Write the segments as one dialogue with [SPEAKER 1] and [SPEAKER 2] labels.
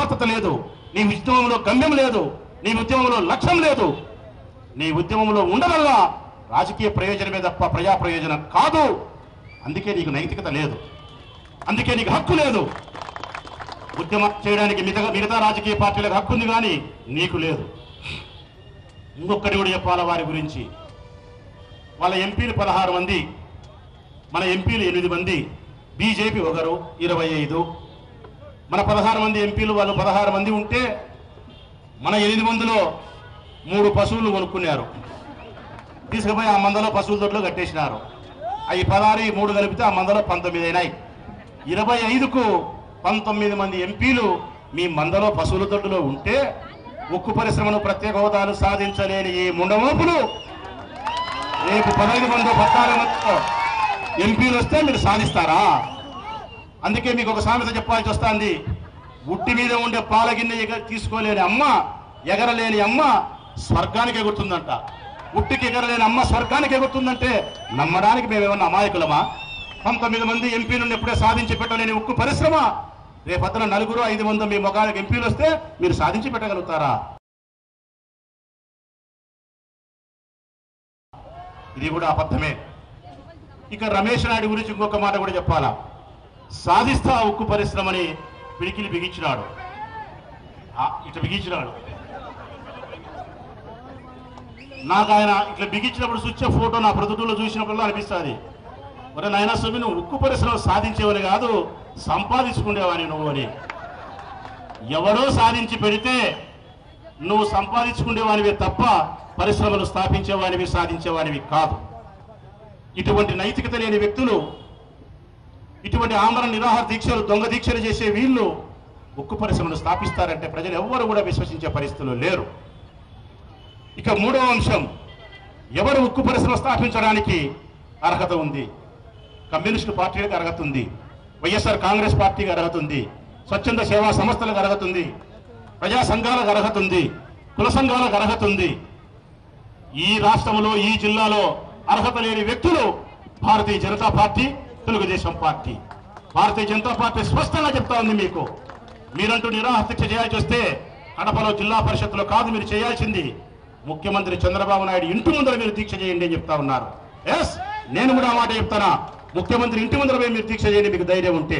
[SPEAKER 1] సమర్థత లేదు నీ ఉద్యమంలో గమ్యం లేదు నీ ఉద్యమంలో లక్ష్యం లేదు నీ ఉద్యమంలో ఉండవల్ల రాజకీయ ప్రయోజనమే తప్ప ప్రజా ప్రయోజనం కాదు అందుకే నీకు నైతికత లేదు అందుకే నీకు హక్కు లేదు ఉద్యమం చేయడానికి మిగతా మిగతా రాజకీయ పార్టీలకు హక్కు ఉంది కానీ నీకు లేదు ఇంకొకటి కూడా చెప్పాలా వారి గురించి వాళ్ళ ఎంపీలు పదహారు మంది మన ఎంపీలు ఎనిమిది మంది బీజేపీ ఒకరు ఇరవై ఐదు మన పదహారు మంది ఎంపీలు వాళ్ళు పదహారు మంది ఉంటే మన ఎనిమిది మందిలో మూడు పశువులు కొనుక్కున్నారు తీసుకుపోయి ఆ మందలో పశువుల దొడ్లో కట్టేసినారు అవి పదహారు ఈ మూడు కలిపితే ఆ మందలో పంతొమ్మిది అయినాయి ఇరవై ఐదుకు పంతొమ్మిది మంది ఎంపీలు మీ మందలో పశువుల దొడ్డులో ఉంటే ఉక్కు పరిశ్రమను ప్రత్యేక హోదాలు సాధించలేని ఈ ముండమోపులు రేపు పదహైదు మంది పద్నాలుగు మందితో ఎంపీలు వస్తే మీరు సాధిస్తారా అందుకే మీకు ఒక సామెత చెప్పాల్సి వస్తుంది ఉట్టి మీద ఉండే పాల గిన్నె ఎగ తీసుకోలేని అమ్మ ఎగరలేని అమ్మ స్వర్గానికి ఎగురుతుందంట ఉట్టికి ఎగరలేని అమ్మ స్వర్గానికి ఎగురుతుందంటే నమ్మడానికి మేమేమన్నా అమాయకులమా పంతొమ్మిది మంది ఎంపీలను ఎప్పుడే సాధించి పెట్టలేని ఉక్కు పరిశ్రమ రేపొద్దున నలుగురు ఐదు మంది మీ ముఖానికి ఎంపీలు వస్తే మీరు సాధించి పెట్టగలుగుతారా ఇది కూడా అబద్ధమే ఇక రమేష్ నాయుడు గురించి ఇంకొక మాట కూడా చెప్పాలా సాధిస్తా ఉక్కు పరిశ్రమని పిడికిలి బిగించినాడు ఆ, ఇట్లా బిగించినాడు నాకు ఆయన ఇట్లా బిగించినప్పుడు చూసే ఫోటో నా ప్రతిలో చూసినప్పుడు అనిపిస్తుంది మరి నాయన స్వామి నువ్వు ఉక్కు పరిశ్రమ సాధించేవని కాదు సంపాదించుకునేవాని నువ్వు అని ఎవడో సాధించి పెడితే నువ్వు సంపాదించుకునేవానివి తప్ప పరిశ్రమలు స్థాపించేవానివి సాధించేవానివి కాదు ఇటువంటి నైతికత లేని వ్యక్తులు ఇటువంటి ఆమరణ నిరాహార దీక్షలు దొంగ దీక్షలు చేసే వీళ్ళు ఉక్కు పరిశ్రమను స్థాపిస్తారంటే ప్రజలు ఎవ్వరు కూడా విశ్వసించే పరిస్థితులు లేరు ఇక మూడవ అంశం ఎవరు ఉక్కు పరిశ్రమ స్థాపించడానికి అర్హత ఉంది కమ్యూనిస్టు పార్టీలకు అర్హత ఉంది వైఎస్ఆర్ కాంగ్రెస్ పార్టీకి అర్హత ఉంది స్వచ్ఛంద సేవా సంస్థలకు అర్హత ఉంది ప్రజా సంఘాలకు అర్హత ఉంది కుల సంఘాలకు అర్హత ఉంది ఈ రాష్ట్రంలో ఈ జిల్లాలో అర్హత లేని వ్యక్తులు Bharatiya Janata party Telugu Desam party Bharatiya Janata party స్పష్టంగా చెప్తా ఉంది మీకు మీరంటూ నిరాహార దీక్ష చేయాల్సి వస్తే కడపలో జిల్లా పరిషత్తులో కాదు మీరు చేయాల్సింది ముఖ్యమంత్రి చంద్రబాబు నాయుడు ఇంటి ముందర మీరు దీక్ష చేయండి అని చెప్తా ఉన్నారు ఎస్ నేను కూడా ఆ మాట చెప్తానా ముఖ్యమంత్రి ఇంటి ముందర పోయి మీరు దీక్ష చేయండి మీకు ధైర్యం ఉంటే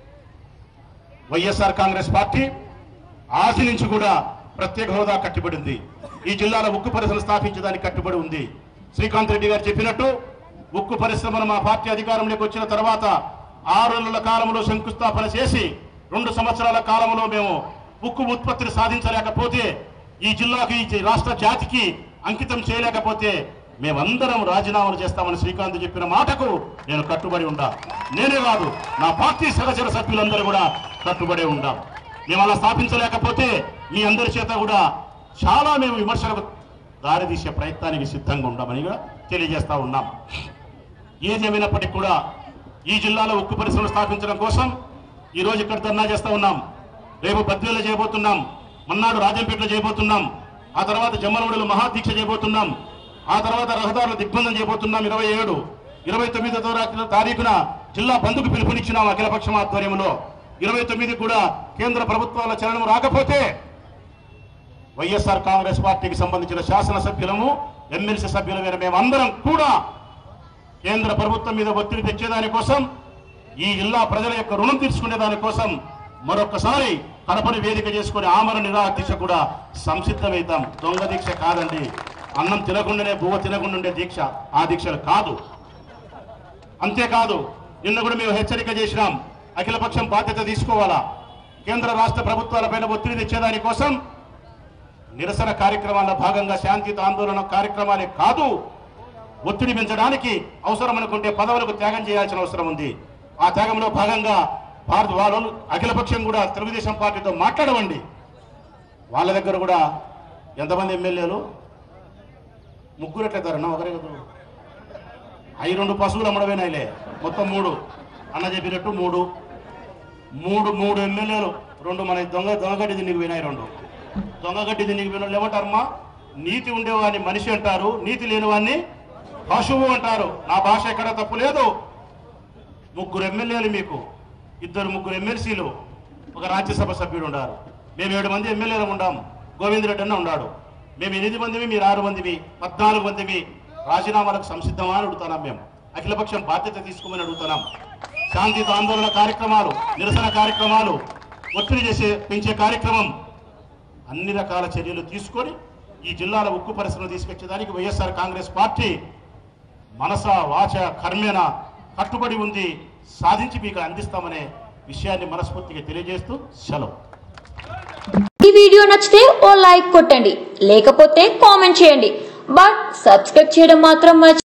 [SPEAKER 1] వైఎస్ఆర్ కాంగ్రెస్ పార్టీ ఆది నుంచి కూడా ప్రత్యేక హోదా కట్టుబడింది ఈ జిల్లాలో ఉక్కు పరిశ్రమ స్థాపించడానికి కట్టుబడి ఉంది శ్రీకాంత్ రెడ్డి గారు చెప్పినట్టు ఉక్కు పరిశ్రమను మా పార్టీ అధికారంలోకి వచ్చిన తర్వాత ఆరు నెలల కాలంలో శంకుస్థాపన చేసి రెండు సంవత్సరాల కాలంలో మేము ఉక్కు ఉత్పత్తిని సాధించలేకపోతే ఈ జిల్లాకి ఈ రాష్ట్ర జాతికి అంకితం చేయలేకపోతే మేమందరం రాజీనామాలు చేస్తామని శ్రీకాంత్ చెప్పిన మాటకు నేను కట్టుబడి ఉండా నేనే కాదు నా పార్టీ సహచర సభ్యులందరూ కూడా కట్టుబడి ఉండాం మేము అలా స్థాపించలేకపోతే మీ అందరి చేత కూడా చాలా మేము విమర్శలకు దారి తీసే ప్రయత్నానికి సిద్ధంగా ఉన్నామని కూడా తెలియజేస్తా ఉన్నాం ఏదేమైనప్పటికీ కూడా ఈ జిల్లాలో ఉక్కు పరిశ్రమ స్థాపించడం కోసం ఈ రోజు ఇక్కడ ధర్నా చేస్తా ఉన్నాం రేపు బద్వేలో చేయబోతున్నాం మన్నాడు రాజంపేటలో చేయబోతున్నాం ఆ తర్వాత జమ్మలమూడిలో మహాదీక్ష చేయబోతున్నాం ఆ తర్వాత రహదారుల దిగ్బంధం చేయబోతున్నాం ఇరవై ఏడు ఇరవై తొమ్మిదో తారీఖున- తారీఖున జిల్లా బంధుకు పిలుపునిచ్చినాం అఖిలపక్షం ఆధ్వర్యంలో ఇరవై తొమ్మిది కూడా కేంద్ర ప్రభుత్వాల చలనం రాకపోతే వైఎస్ఆర్ కాంగ్రెస్ పార్టీకి సంబంధించిన శాసనసభ్యులము ఎమ్మెల్సీ సభ్యులమైన మేమందరం కూడా కేంద్ర ప్రభుత్వం మీద ఒత్తిడి తెచ్చేదాని కోసం ఈ జిల్లా ప్రజల యొక్క రుణం తీర్చుకునే దానికోసం మరొకసారి కడపని వేదిక చేసుకుని ఆమరణ నిరాహార దీక్ష కూడా సంసిద్ధమవుతాం దొంగ దీక్ష కాదండి అన్నం తినకుండానే బువ్వ తినకుండా ఉండే దీక్ష ఆ దీక్షలు కాదు అంతేకాదు నిన్న కూడా మేము హెచ్చరిక చేసినాం అఖిలపక్షం బాధ్యత తీసుకోవాలా కేంద్ర రాష్ట్ర ప్రభుత్వాలపైన ఒత్తిడి తెచ్చేదాని కోసం నిరసన కార్యక్రమాల్లో భాగంగా శాంతియుత ఆందోళన కార్యక్రమాలే కాదు ఒత్తిడి పెంచడానికి అవసరం అనుకుంటే పదవులకు త్యాగం చేయాల్సిన అవసరం ఉంది ఆ త్యాగంలో భాగంగా భారత వాళ్ళు అఖిలపక్షం కూడా తెలుగుదేశం పార్టీతో మాట్లాడవండి వాళ్ళ దగ్గర కూడా ఎంతమంది ఎమ్మెల్యేలు ముగ్గురు ఎట్లయితారన్న ఒకరే కదా అవి రెండు పశువులు అమ్మడమేనాయిలే మొత్తం మూడు అన్న చెప్పినట్టు మూడు మూడు మూడు ఎమ్మెల్యేలు రెండు మన దొంగ దొంగగడ్డి తిన్నికి పోయినాయి రెండు దొంగగడ్డి తిన్నికి పోయిన వాళ్ళు ఏమంటారమ్మా నీతి ఉండేవాడిని మనిషి అంటారు నీతి లేనివాడిని పశువు అంటారు నా భాష ఎక్కడ తప్పు లేదు ముగ్గురు ఎమ్మెల్యేలు మీకు ఇద్దరు ముగ్గురు ఎమ్మెల్సీలు ఒక రాజ్యసభ సభ్యుడు ఉన్నారు మేము ఏడు మంది ఎమ్మెల్యేలు ఉండాం గోవిందరెడ్డి అన్న ఉన్నాడు మేము ఎనిమిది మందివి మీరు ఆరు మందివి పద్నాలుగు మందివి రాజీనామాలకు సంసిద్ధమా అని అడుగుతున్నాం మేము అఖిలపక్షం బాధ్యత తీసుకోమని అడుగుతున్నాం శాంతియుత ఆందోళన కార్యక్రమాలు నిరసన కార్యక్రమాలు ఒత్తిడి చేసే పెంచే కార్యక్రమం అన్ని రకాల చర్యలు తీసుకొని ఈ జిల్లాల ఉక్కు పరిశ్రమ తీసుకొచ్చేదానికి వైఎస్ఆర్ కాంగ్రెస్ పార్టీ మనస వాచ కర్మేన కట్టుబడి ఉంది సాధించి మీకు అందిస్తామనే విషయాన్ని మనస్ఫూర్తిగా తెలియజేస్తూ సెలవు
[SPEAKER 2] ఈ వీడియో నచ్చితే ఓ లైక్ కొట్టండి లేకపోతే కామెంట్ చేయండి బట్ సబ్స్క్రైబ్ చేయడం మాత్రం మర్చి